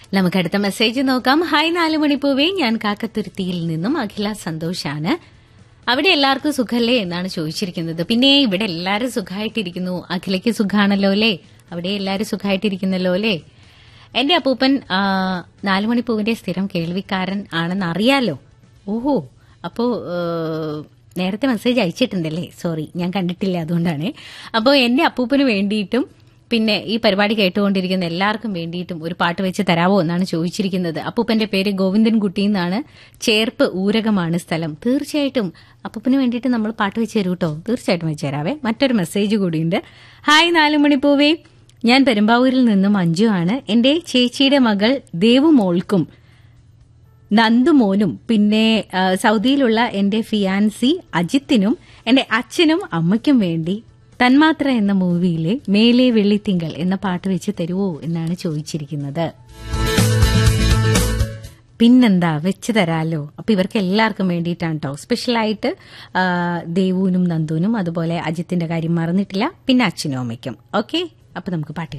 നമുക്ക് അടുത്ത മെസ്സേജ് നോക്കാം ഹായ് നാലു മണിപ്പൂവേ ഞാൻ കാക്കത്തുരുത്തിയിൽ നിന്നും അഖില സന്തോഷാണ് അവിടെ എല്ലാവർക്കും സുഖല്ലേ എന്നാണ് ചോദിച്ചിരിക്കുന്നത് പിന്നെ ഇവിടെ എല്ലാവരും സുഖമായിട്ടിരിക്കുന്നു അഖിലയ്ക്ക് സുഖാണല്ലോ അല്ലേ അവിടെ എല്ലാവരും സുഖമായിട്ടിരിക്കുന്നല്ലോ അല്ലേ എന്റെ അപ്പൂപ്പൻ ആ, നാലുമണിപ്പൂവിന്റെ സ്ഥിരം കേൾവിക്കാരൻ ആണെന്ന് അറിയാലോ ഓഹോ അപ്പോ ഏ, നേരത്തെ മെസ്സേജ് അയച്ചിട്ടുണ്ടല്ലേ സോറി ഞാൻ കണ്ടിട്ടില്ല അതുകൊണ്ടാണ് അപ്പോൾ എന്റെ അപ്പൂപ്പന് വേണ്ടിയിട്ടും പിന്നെ ഈ പരിപാടി കേട്ടുകൊണ്ടിരിക്കുന്ന എല്ലാവർക്കും വേണ്ടിയിട്ടും ഒരു പാട്ട് വെച്ച് തരാവോ എന്നാണ് ചോദിച്ചിരിക്കുന്നത് അപ്പൂപ്പന്റെ പേര് ഗോവിന്ദൻകുട്ടി എന്നാണ് ചേർപ്പ് ഊരകമാണ് സ്ഥലം തീർച്ചയായിട്ടും അപ്പൂപ്പന് വേണ്ടിയിട്ട് നമ്മൾ പാട്ട് വെച്ച് തരൂ കേട്ടോ തീർച്ചയായിട്ടും വെച്ച് തരാവേ മറ്റൊരു മെസ്സേജ് കൂടിയുണ്ട് ഹായ് നാലുമണിപ്പൂവേ ഞാൻ പെരുമ്പാവൂരിൽ നിന്നും മഞ്ജു ആണ് എന്റെ ചേച്ചിയുടെ മകൾ ദേവുമോൾക്കും നന്ദുമോനും പിന്നെ ആ, സൗദിയിലുള്ള എന്റെ ഫിയാൻസി അജിത്തിനും എന്റെ അച്ഛനും അമ്മയ്ക്കും വേണ്ടി തന്മാത്ര എന്ന മൂവിയിലെ മേലെ വെള്ളിത്തിങ്കൾ എന്ന പാട്ട് വെച്ച് തരുവോ എന്നാണ് ചോദിച്ചിരിക്കുന്നത് പിന്നെന്താ വെച്ച് തരാലോ അപ്പൊ ഇവർക്ക് എല്ലാവർക്കും വേണ്ടിയിട്ടാണ് കേട്ടോ സ്പെഷ്യലായിട്ട് ആ, ദേവുവിനും നന്ദുവിനും അതുപോലെ അജിത്തിന്റെ കാര്യം മറന്നിട്ടില്ല പിന്നെ അച്ഛനും അമ്മയ്ക്കും ഓക്കെ അപ്പൊ നമുക്ക് പാട്ട്